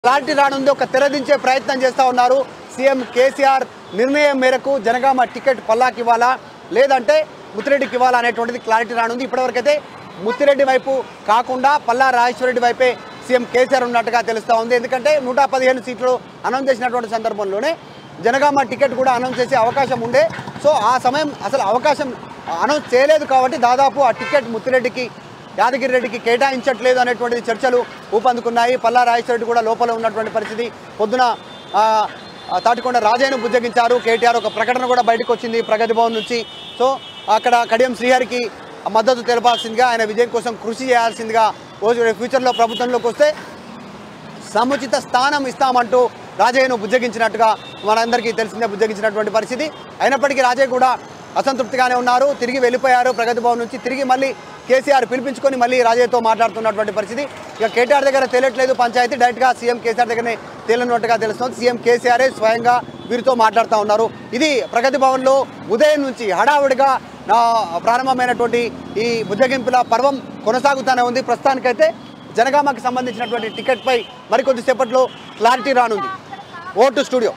clarity రానుంది ఒక తెరదించే ప్రయత్నం చేస్తూ ఉన్నారు సీఎం కేసీఆర్ నిర్ణయం మేరకు జనగామ టికెట్ పల్లాకి ఇవ్వాలా లేదంటే ముత్తిరెడ్డికి ఇవ్వాలా అనేటువంటిది క్లారిటీ రానుంది ఇప్పటివరకైతే ముత్తిరెడ్డి వైపు కాకుండా పల్లా రాజేశ్వరరెడ్డి వైపే సీఎం కేసీఆర్ ఉన్నట్టుగా తెలుస్తూ ఉంది ఎందుకంటే నూట పదిహేను సీట్లు అనౌన్స్ చేసినటువంటి సందర్భంలోనే జనగామ టికెట్ కూడా అనౌన్స్ చేసే అవకాశం ఉండే సో ఆ సమయం అసలు అవకాశం అనౌన్స్ చేయలేదు కాబట్టి దాదాపు ఆ టికెట్ ముత్తిరెడ్డికి యాదగిరి రెడ్డికి కేటాయించట్లేదు అనేటువంటిది చర్చలు ఊపందుకున్నాయి పల్లా రాజేశ్వరరెడ్డి కూడా లోపల ఉన్నటువంటి పరిస్థితి పొద్దున ఆ, ఆ, తాటికొండ రాజయ్యను బుజ్జగించారు కేటీఆర్ ఒక ప్రకటన కూడా బయటకు వచ్చింది ప్రగతి భవన్ నుంచి సో అక్కడ కడియం శ్రీహరికి మద్దతు తెలపాల్సిందిగా ఆయన విజయం కోసం కృషి చేయాల్సిందిగా ఓ ఫ్యూచర్లో ప్రభుత్వంలోకి వస్తే సముచిత స్థానం ఇస్తామంటూ రాజయ్యను బుజ్జగించినట్టుగా మనందరికీ తెలిసిందే బుజ్జగించినటువంటి పరిస్థితి అయినప్పటికీ రాజయ్య కూడా అసంతృప్తిగానే ఉన్నారు తిరిగి వెళ్ళిపోయారు ప్రగతి భవన్ నుంచి తిరిగి మళ్ళీ కేసీఆర్ పిలిపించుకొని మళ్ళీ రాజయ్యతో మాట్లాడుతున్నటువంటి పరిస్థితి ఇక కేటీఆర్ దగ్గర తెలియట్లేదు పంచాయతీ డైరెక్ట్గా సీఎం కేసీఆర్ దగ్గరనే తేలినట్టుగా తెలుస్తుంది సీఎం కేసీఆరే స్వయంగా వీరితో మాట్లాడుతూ ఉన్నారు ఇది ప్రగతి భవన్లో ఉదయం నుంచి హడావుడిగా ఆ, ప్రారంభమైనటువంటి ఈ బుజ్జగింపుల పర్వం కొనసాగుతూనే ఉంది ప్రస్తుతానికైతే జనగామకి సంబంధించినటువంటి టికెట్పై మరికొద్ది సేపట్లో క్లారిటీ రానుంది ఓటు స్టూడియో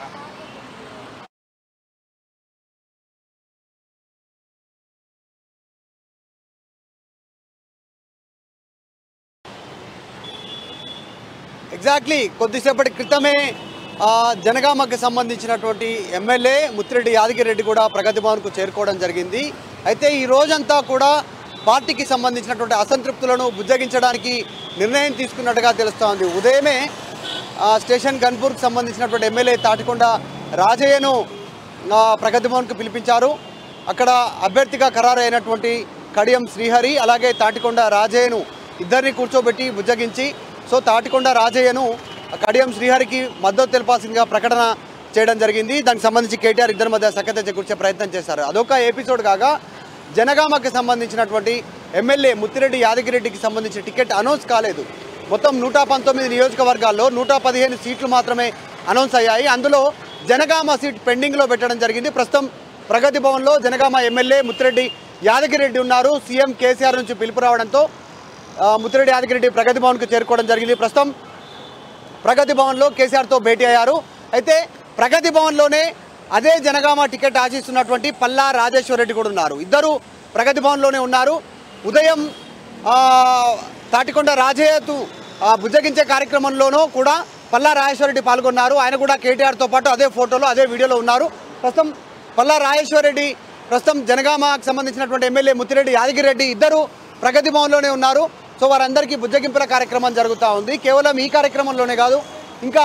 ఎగ్జాక్ట్లీ కొద్దిసేపటి క్రితమే ఆ, జనగామకి సంబంధించినటువంటి ఎమ్మెల్యే ముత్తిరెడ్డి యాదగిరి రెడ్డి కూడా ప్రగతి భవన్కు చేరుకోవడం జరిగింది అయితే ఈ రోజంతా కూడా పార్టీకి సంబంధించినటువంటి అసంతృప్తులను బుజ్జగించడానికి నిర్ణయం తీసుకున్నట్టుగా తెలుస్తోంది ఉదయమే ఆ, స్టేషన్ గన్పూర్కి సంబంధించినటువంటి ఎమ్మెల్యే తాటికొండ రాజయ్యను ఆ, ప్రగతి భవన్కు పిలిపించారు అక్కడ అభ్యర్థిగా ఖరారు అయినటువంటి కడియం శ్రీహరి అలాగే తాటికొండ రాజయ్యను ఇద్దరిని కూర్చోబెట్టి బుజ్జగించి సో తాటికొండ రాజయ్యను కడియం శ్రీహరికి మద్దతు తెలపాల్సిందిగా ప్రకటన చేయడం జరిగింది దానికి సంబంధించి కేటీఆర్ ఇద్దరి మధ్య సఖ్యత చేకూర్చే ప్రయత్నం చేశారు అదొక ఎపిసోడ్ కాగా జనగామకి సంబంధించినటువంటి ఎమ్మెల్యే ముత్తిరెడ్డి యాదగిరెడ్డికి సంబంధించిన టికెట్ అనౌన్స్ కాలేదు మొత్తం నూట పంతొమ్మిది నియోజకవర్గాల్లో నూట పదిహేను సీట్లు మాత్రమే అనౌన్స్ అయ్యాయి అందులో జనగామ సీట్ పెండింగ్లో పెట్టడం జరిగింది ప్రస్తుతం ప్రగతి భవన్లో జనగామ ఎమ్మెల్యే ముత్తిరెడ్డి యాదగిరెడ్డి ఉన్నారు సీఎం కేసీఆర్ నుంచి పిలుపు రావడంతో ఆ, ముత్తిరెడ్డి యాదగిరెడ్డి ప్రగతి భవన్కు చేరుకోవడం జరిగింది ప్రస్తుతం ప్రగతి భవన్లో కేసీఆర్తో భేటీ అయ్యారు అయితే ప్రగతి భవన్లోనే అదే జనగామ టికెట్ ఆశిస్తున్నటువంటి పల్లా రాజేశ్వర రెడ్డి కూడా ఉన్నారు ఇద్దరు ప్రగతి భవన్లోనే ఉన్నారు ఉదయం ఆ, తాటికొండ రాజయ్యతు ఆ, బుజ్జగించే కార్యక్రమంలోనూ కూడా పల్లా రాజేశ్వర రెడ్డి పాల్గొన్నారు ఆయన కూడా కేటీఆర్తో పాటు అదే ఫోటోలో అదే వీడియోలో ఉన్నారు ప్రస్తుతం పల్లా రాజేశ్వర రెడ్డి ప్రస్తుతం జనగామకు సంబంధించినటువంటి ఎమ్మెల్యే ముత్తిరెడ్డి యాదగిరి రెడ్డి ఇద్దరు ప్రగతి భవన్లోనే ఉన్నారు సో వారందరికీ బుజ్జగింపుల కార్యక్రమం జరుగుతూ ఉంది కేవలం ఈ కార్యక్రమంలోనే కాదు ఇంకా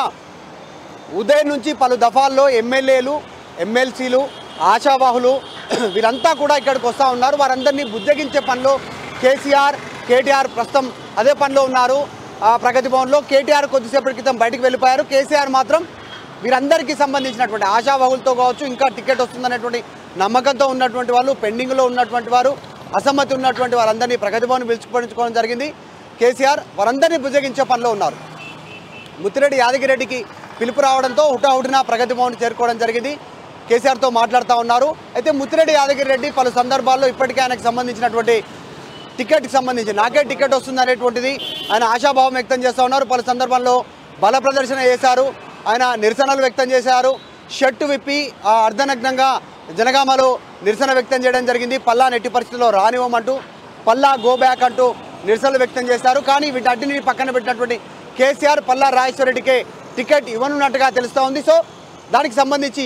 ఉదయం నుంచి పలు దఫాల్లో ఎమ్మెల్యేలు ఎమ్మెల్సీలు ఆశావాహులు వీరంతా కూడా ఇక్కడికి వస్తూ ఉన్నారు వారందరినీ బుజ్జగించే పనిలో కేసీఆర్ కేటీఆర్ ప్రస్తుతం అదే పనిలో ఉన్నారు ఆ ప్రగతి భవన్లో కేటీఆర్ కొద్దిసేపటి క్రితం బయటకు వెళ్ళిపోయారు కేసీఆర్ మాత్రం వీరందరికీ సంబంధించినటువంటి ఆశావాహులతో కావచ్చు ఇంకా టికెట్ వస్తుందనేటువంటి నమ్మకంతో ఉన్నటువంటి వాళ్ళు పెండింగ్లో ఉన్నటువంటి వారు అసమ్మతి ఉన్నటువంటి వారందరినీ ప్రగతి భవన్ పిలుచుకోవడం జరిగింది కేసీఆర్ వారందరినీ బుజ్జగించే పనిలో ఉన్నారు ముత్తిరెడ్డి యాదగిరెడ్డికి పిలుపు రావడంతో హుటాహుటిన ప్రగతి భవన్ చేరుకోవడం జరిగింది కేసీఆర్తో మాట్లాడుతూ ఉన్నారు అయితే ముత్తిరెడ్డి యాదగిరి రెడ్డి పలు సందర్భాల్లో ఇప్పటికే ఆయనకు సంబంధించినటువంటి టికెట్కి సంబంధించి నాకే టికెట్ వస్తుంది అనేటువంటిది ఆయన ఆశాభావం వ్యక్తం చేస్తూ ఉన్నారు పలు సందర్భాల్లో బల ప్రదర్శన చేశారు ఆయన నిరసనలు వ్యక్తం చేశారు షర్టు విప్పి ఆ అర్ధనగ్నంగా జనగామలో నిరసన వ్యక్తం చేయడం జరిగింది పల్లా నెట్టి పరిస్థితుల్లో రానివ్వమంటూ పల్లా గో బ్యాక్ అంటూ నిరసనలు వ్యక్తం చేశారు కానీ వీటన్నిటిని పక్కన పెట్టినటువంటి కేసీఆర్ పల్లా రాజేశ్వరరెడ్డికే టికెట్ ఇవ్వనున్నట్టుగా తెలుస్తూ ఉంది సో దానికి సంబంధించి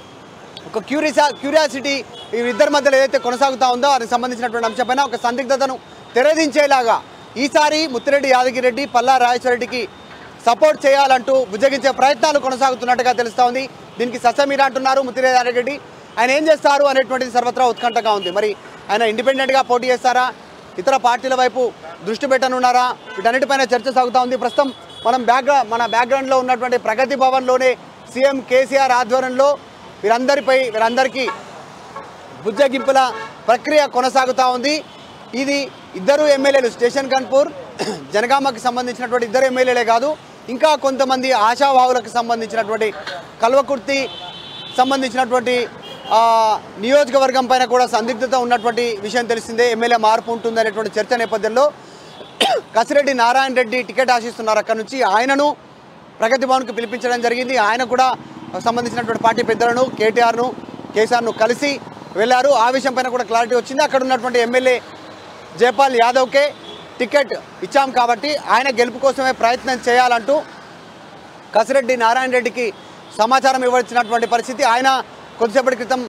ఒక క్యూరియసా క్యూరియాసిటీ ఇద్దరి మధ్యలో ఏదైతే కొనసాగుతా ఉందో దానికి సంబంధించినటువంటి అంశంపైన ఒక సందిగ్ధతను తెరదించేలాగా ఈసారి ముత్తిరెడ్డి యాదగిరెడ్డి పల్లా రాజేశ్వరరెడ్డికి సపోర్ట్ చేయాలంటూ బుజ్జగించే ప్రయత్నాలు కొనసాగుతున్నట్టుగా తెలుస్తూ ఉంది దీనికి ససమీరా అంటున్నారు ముత్తిరెడ్డి యాదగిరెడ్డి ఆయన ఏం చేస్తారు అనేటువంటిది సర్వత్రా ఉత్కంఠగా ఉంది మరి ఆయన ఇండిపెండెంట్గా పోటీ చేస్తారా ఇతర పార్టీల వైపు దృష్టి పెట్టనున్నారా వీటన్నిటిపైన చర్చ సాగుతూ ఉంది ప్రస్తుతం మనం బ్యాక్గ్రౌ మన బ్యాక్గ్రౌండ్లో ఉన్నటువంటి ప్రగతి భవన్లోనే సీఎం కేసీఆర్ ఆధ్వర్యంలో వీరందరిపై వీరందరికీ బుజ్జగింపుల ప్రక్రియ కొనసాగుతూ ఉంది ఇది ఇద్దరు ఎమ్మెల్యేలు స్టేషన్ కన్పూర్ జనగామకి సంబంధించినటువంటి ఇద్దరు ఎమ్మెల్యేలే కాదు ఇంకా కొంతమంది ఆశావాహులకు సంబంధించినటువంటి కల్వకుర్తి సంబంధించినటువంటి ఆ, నియోజకవర్గం పైన కూడా సందిగ్ధత ఉన్నటువంటి విషయం తెలిసిందే ఎమ్మెల్యే మార్పు ఉంటుందనేటువంటి చర్చ నేపథ్యంలో కసిరెడ్డి నారాయణ రెడ్డి టికెట్ ఆశిస్తున్నారు అక్కడ నుంచి ఆయనను ప్రగతి భవన్కు పిలిపించడం జరిగింది ఆయన కూడా సంబంధించినటువంటి పార్టీ పెద్దలను కేటీఆర్ను కేసీఆర్ను కలిసి వెళ్ళారు ఆ విషయం పైన కూడా క్లారిటీ వచ్చింది అక్కడ ఉన్నటువంటి ఎమ్మెల్యే జయపాల్ యాదవ్కే టికెట్ ఇచ్చాం కాబట్టి ఆయన గెలుపు కోసమే ప్రయత్నం చేయాలంటూ కసిరెడ్డి నారాయణ రెడ్డికి సమాచారం ఇవ్వాల్సినటువంటి పరిస్థితి ఆయన కొద్దిసేపటి క్రితం